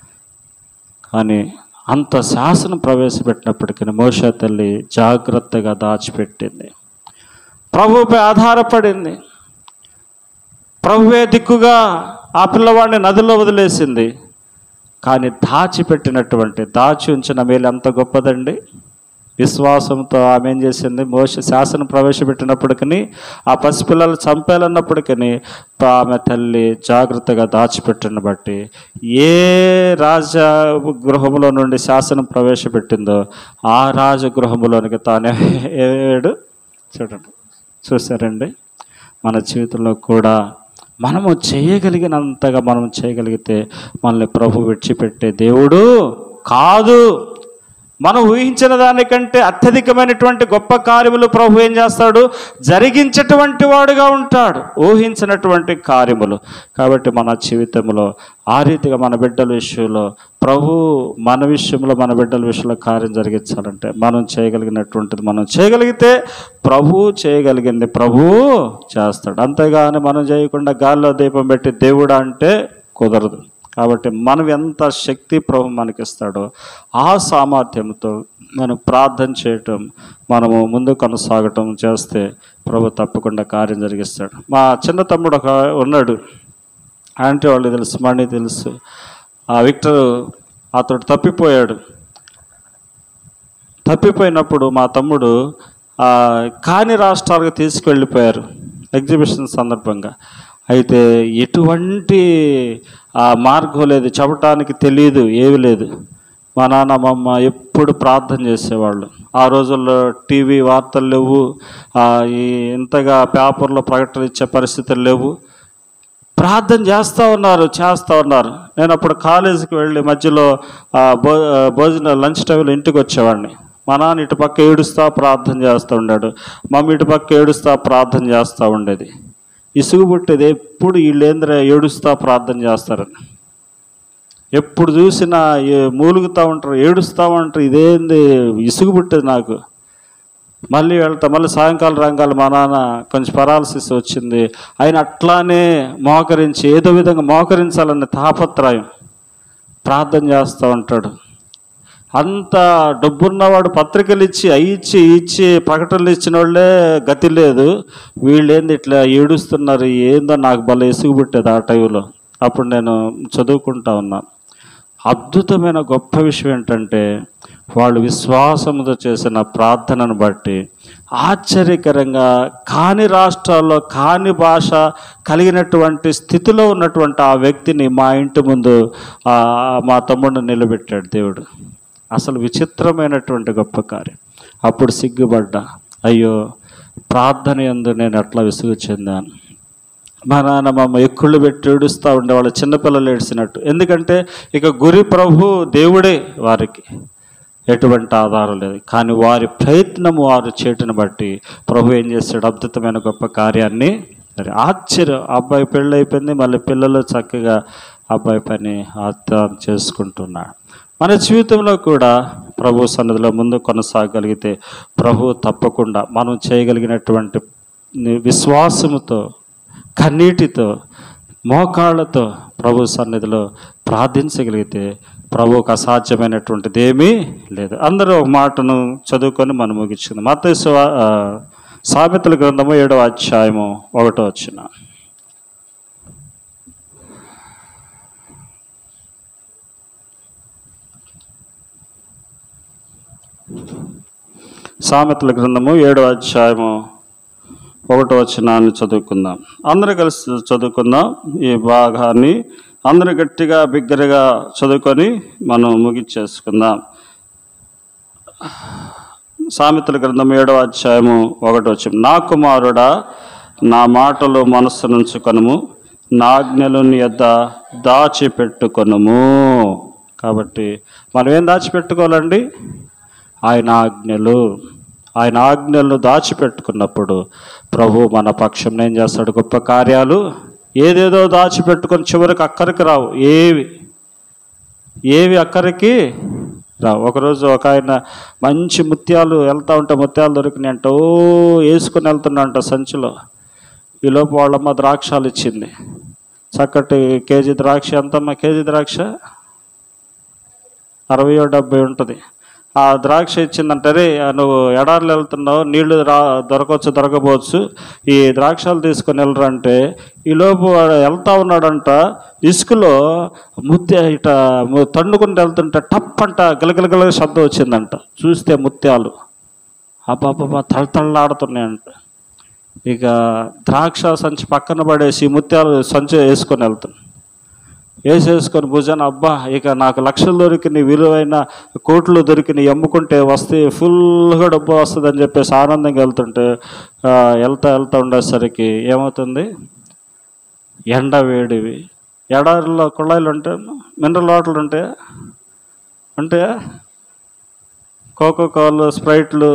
కానీ అంత శాసనం ప్రవేశపెట్టినప్పటికీ మోష తల్లి జాగ్రత్తగా దాచిపెట్టింది ప్రభుపై ఆధారపడింది ప్రభువే దిక్కుగా ఆ పిల్లవాడిని నదిలో వదిలేసింది కానీ దాచిపెట్టినటువంటి దాచి ఉంచిన మేలు ఎంత గొప్పదండి విశ్వాసంతో ఆమె ఏం చేసింది మోస శాసనం ప్రవేశపెట్టినప్పటికీ ఆ పసిపిల్లలు చంపేయాలన్నప్పటికీ ఆమె తల్లి జాగ్రత్తగా దాచిపెట్టిన బట్టి ఏ రాజ గృహంలో నుండి శాసనం ప్రవేశపెట్టిందో ఆ రాజగృహంలోనికి తానే ఏడు చూడండి చూసారండి మన జీవితంలో కూడా మనము చేయగలిగినంతగా మనం చేయగలిగితే మనల్ని ప్రభు విడిచిపెట్టే దేవుడు కాదు మనం ఊహించిన దానికంటే అత్యధికమైనటువంటి గొప్ప కార్యములు ప్రభు ఏం చేస్తాడు జరిగించేటువంటి వాడుగా ఉంటాడు ఊహించినటువంటి కార్యములు కాబట్టి మన జీవితంలో ఆ రీతిగా మన బిడ్డల విషయంలో ప్రభు మన విషయంలో మన బిడ్డల విషయంలో కార్యం జరిగించాలంటే మనం చేయగలిగినటువంటిది మనం చేయగలిగితే ప్రభు చేయగలిగింది ప్రభు చేస్తాడు అంతేగాని మనం చేయకుండా గాల్లో దీపం పెట్టి దేవుడా అంటే కుదరదు కాబట్టి మనం ఎంత శక్తి ప్రభు మనకిస్తాడో ఆ సామర్థ్యంతో మనం ప్రార్థన చేయటం మనము ముందు కొనసాగటం చేస్తే ప్రభు తప్పకుండా కార్యం జరిగిస్తాడు మా చిన్న తమ్ముడు ఒక ఉన్నాడు ఆంటీ వాళ్ళు తెలుసు మణి తెలుసు ఆ విక్టర్ అతడు తప్పిపోయాడు తప్పిపోయినప్పుడు మా తమ్ముడు ఆ, కాని రాష్ట్రాలకు తీసుకెళ్ళిపోయారు ఎగ్జిబిషన్ సందర్భంగా అయితే ఎటువంటి ఆ, మార్గం లేదు చెప్పటానికి తెలియదు ఏమీ లేదు మా నాన్న మా అమ్మ ఎప్పుడు ప్రార్థన చేసేవాళ్ళు ఆ రోజుల్లో టీవీ వార్తలు లేవు ఆ, ఈ ఇంతగా పేపర్లో ప్రకటన ఇచ్చే పరిస్థితులు లేవు ప్రార్థన చేస్తూ ఉన్నారు చేస్తూ ఉన్నారు నేను అప్పుడు కాలేజీకి వెళ్ళి మధ్యలో ఆ, భో భోజన లంచ్ టైంలో ఇంటికి వచ్చేవాడిని మా నాన్న ఇటు పక్క ఏడుస్తా ప్రార్థన చేస్తూ ఉన్నాడు మమ్మీ ఇటు పక్క ఏడుస్తా ప్రార్థన చేస్తూ ఉండేది ఇసుగు పుట్టేది ఎప్పుడు వీళ్ళేంద్ర ఏడుస్తా ప్రార్థన చేస్తారని ఎప్పుడు చూసినా ఏ- మూలుగుతూ ఉంటారు ఏడుస్తూ ఉంటారు ఇదేంది ఇసుగు పుట్టేది నాకు మళ్ళీ వెళ్తా మళ్ళీ సాయంకాలం రంగాలు మా నాన్న కొంచెం పరాలసిస్ వచ్చింది ఆయన అట్లానే మోకరించి ఏదో విధంగా మోకరించాలనే తాపత్రయం ప్రార్థన చేస్తూ ఉంటాడు అంత డబ్బున్నవాడు పత్రికలు ఇచ్చి అవి ఇచ్చి ఈ ఇచ్చి ప్రకటనలు ఇచ్చిన వాళ్ళే గతి లేదు వీళ్ళేంది ఇట్లా ఏడుస్తున్నారు ఏందో నాకు భలే ఎసుగు పుట్టేది ఆ టైంలో అప్పుడు నేను చదువుకుంటా ఉన్నాను అద్భుతమైన గొప్ప విషయం ఏంటంటే వాళ్ళు విశ్వాసంతో చేసిన ప్రార్థనను బట్టి ఆశ్చర్యకరంగా కాని రాష్ట్రాల్లో కాని భాష కలిగినటువంటి స్థితిలో ఉన్నటువంటి ఆ వ్యక్తిని మా ఇంటి ముందు ఆ, మా తమ్ముడిని నిలబెట్టాడు దేవుడు అసలు విచిత్రమైనటువంటి గొప్ప కార్యం అప్పుడు సిగ్గుపడ్డా అయ్యో ప్రార్థన ఎందు నేను ఎట్లా విసుగు చెందాను మా నాన్న మా అమ్మ ఎక్కుళ్ళు పెట్టి ఏడుస్తూ ఉండేవాళ్ళు చిన్నపిల్లలు ఏడ్చినట్టు ఎందుకంటే ఇక గురి ప్రభు దేవుడే వారికి ఎటువంటి ఆధారం లేదు కానీ వారి ప్రయత్నము వారు చేయటం బట్టి ప్రభు ఏం చేస్తాడు అద్భుతమైన గొప్ప కార్యాన్ని మరి ఆశ్చర్యం అబ్బాయి పెళ్ళి అయిపోయింది మళ్ళీ పిల్లలు చక్కగా అబ్బాయి పని అర్థం చేసుకుంటున్నాడు మన జీవితంలో కూడా ప్రభు సన్నిధిలో ముందు కొనసాగలిగితే ప్రభు తప్పకుండా మనం చేయగలిగినటువంటి విశ్వాసముతో కన్నీటితో మోకాళ్ళతో ప్రభు సన్నిధిలో ప్రార్థించగలిగితే ప్రభువుకు అసాధ్యమైనటువంటిది ఏమీ లేదు అందరూ ఒక మాటను చదువుకొని మనం ముగించుకుందాం మత సామెతల గ్రంథము ఏడవ అధ్యాయము ఒకటో వచ్చిన సామెతల గ్రంథము ఏడవ అధ్యాయము ఒకటో వచనాన్ని చదువుకుందాం అందరూ కలిసి చదువుకుందాం ఈ భాగాన్ని అందరూ గట్టిగా బిగ్గరగా చదువుకొని మనం ముగిచ్చేసుకుందాం సామెతల గ్రంథం ఏడవ అధ్యాయము ఒకటో వచ్చి నా కుమారుడా నా మాటలు మనస్సు నుంచుకొనుము నా ఆజ్ఞలు నీ యొద్ద దాచిపెట్టుకొనుము కాబట్టి మనం ఏం దాచిపెట్టుకోవాలండి ఆయన ఆజ్ఞలు ఆయన ఆజ్ఞలను దాచిపెట్టుకున్నప్పుడు ప్రభు మన పక్షం ఏం చేస్తాడు గొప్ప కార్యాలు ఏదేదో దాచిపెట్టుకొని చివరికి అక్కడికి రావు ఏవి ఏవి అక్కడికి రావు ఒకరోజు ఒక ఆయన మంచి ముత్యాలు వెళ్తా ఉంటే ముత్యాలు దొరికినాయి అంట ఓ వేసుకుని వెళ్తున్నాడంట సంచిలో ఈ లోపు వాళ్ళమ్మ ద్రాక్షాలు ఇచ్చింది చక్కటి కేజీ ద్రాక్ష ఎంతమ్మా కేజీ ద్రాక్ష అరవయో డెబ్బై ఉంటుంది ఆ ద్రాక్ష ఇచ్చిందంటే రే నువ్వు ఎడార్లు వెళ్తున్నావు నీళ్లు రా దొరకవచ్చు దొరకపోవచ్చు ఈ ద్రాక్షలు తీసుకొని వెళ్ళరంటే ఈ లోపు వాడు వెళ్తా ఉన్నాడంట ఇసుకలో ముత్య ఇట ము- తండుకుంటూ వెళ్తుంటే టప్ అంట గలగలగల శబ్దం వచ్చిందంట చూస్తే ముత్యాలు అబ్బాబ్బా తళతళ్ళాడుతున్నాయంట ఇక ద్రాక్ష సంచి పక్కన పడేసి ఈ ముత్యాలు సంచి వేసుకొని వెళ్తున్నాను వేసేసుకొని భుజాన అబ్బా ఇక నాకు లక్షలు దొరికిన విలువైన కోట్లు దొరికిన అమ్ముకుంటే వస్తే ఫుల్గా డబ్బు వస్తుందని చెప్పేసి ఆనందంగా వెళ్తుంటే ఆ, వెళ్తా వెళ్తా ఉండేసరికి ఏమవుతుంది ఎండ వేడివి ఎడారిలో కుళాయిలు ఉంటాయి మినరల్ వాటర్లు ఉంటాయా ఉంటాయా కోకో కోలు స్ప్రైట్లు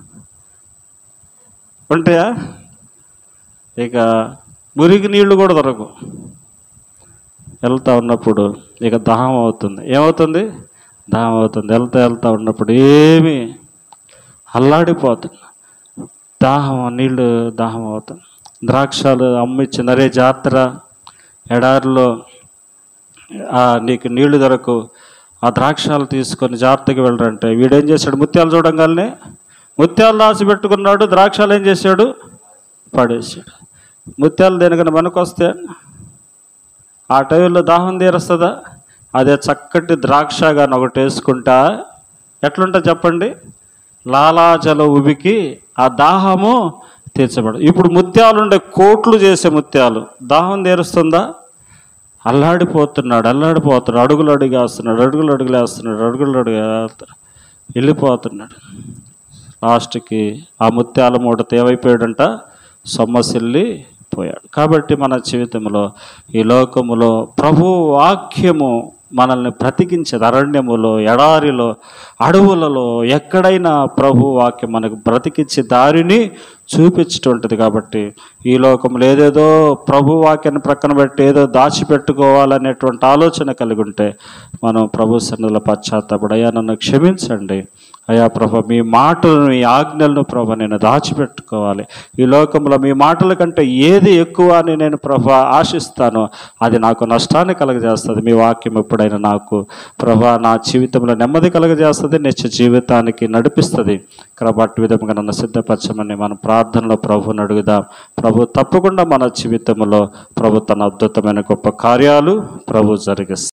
ఉంటాయా ఇక మురికి నీళ్లు కూడా దొరకవు వెళ్తా ఉన్నప్పుడు ఇక దాహం అవుతుంది ఏమవుతుంది దాహం అవుతుంది వెళ్తా వెళ్తా ఉన్నప్పుడు ఏమి అల్లాడిపోతుంది దాహం నీళ్ళు దాహం అవుతుంది ద్రాక్షాలు అమ్మిచ్చింది అరే జాతర ఎడారిలో ఆ, నీకు నీళ్లు దొరకు ఆ ద్రాక్షాలు తీసుకొని జాగ్రత్తగా వెళ్ళరంటే వీడేం చేశాడు ముత్యాలు చూడంగానే ముత్యాలు దాచి పెట్టుకున్నాడు ద్రాక్షాలు ఏం చేశాడు పడేసాడు ముత్యాలు దేనికన్నా మనకొస్తే ఆ టైంలో దాహం తీరుస్తుందా అదే చక్కటి ద్రాక్షగా ఒకటి వేసుకుంటా ఎట్లుంటుంది చెప్పండి లాలాజల ఉబికి ఆ దాహము తీర్చబడు ఇప్పుడు ముత్యాలు ఉండే కోట్లు చేసే ముత్యాలు దాహం తీరుస్తుందా అల్లాడిపోతున్నాడు అల్లాడిపోతున్నాడు అడుగులు అడుగేస్తున్నాడు అడుగులు అడుగులేస్తున్నాడు అడుగులు అడుగు వెళ్ళిపోతున్నాడు లాస్ట్కి ఆ ముత్యాల మూటతో ఏమైపోయాడంట సొమ్మసిల్లి పోయాడు కాబట్టి మన జీవితంలో ఈ లోకములో ప్రభు వాక్యము మనల్ని బ్రతికించేది అరణ్యములో ఎడారిలో అడవులలో ఎక్కడైనా ప్రభు వాక్యం మనకు బ్రతికించే దారిని చూపించుతుంటుంది కాబట్టి ఈ లోకంలో ఏదేదో ప్రభు వాక్యాన్ని ప్రక్కన పెట్టి ఏదో దాచిపెట్టుకోవాలనేటువంటి ఆలోచన కలిగి ఉంటే మనం ప్రభు సన్నిధిలో పశ్చాత్తపడి అయ్యా నన్ను క్షమించండి అయ్యా ప్రభ మీ మాటలను మీ ఆజ్ఞలను ప్రభ నేను దాచిపెట్టుకోవాలి ఈ లోకంలో మీ మాటల కంటే ఏది ఎక్కువ అని నేను ప్రభ ఆశిస్తానో అది నాకు నష్టాన్ని కలగజేస్తుంది మీ వాక్యం ఎప్పుడైనా నాకు ప్రభా నా జీవితంలో నెమ్మది కలగజేస్తుంది నిత్య జీవితానికి నడిపిస్తుంది కాబట్టి విధంగా నన్ను సిద్ధపరచమని మన ప్రార్థనలో ప్రభుని అడుగుదాం ప్రభు తప్పకుండా మన జీవితంలో ప్రభు తన అద్భుతమైన గొప్ప కార్యాలు ప్రభు జరిగిస్తారు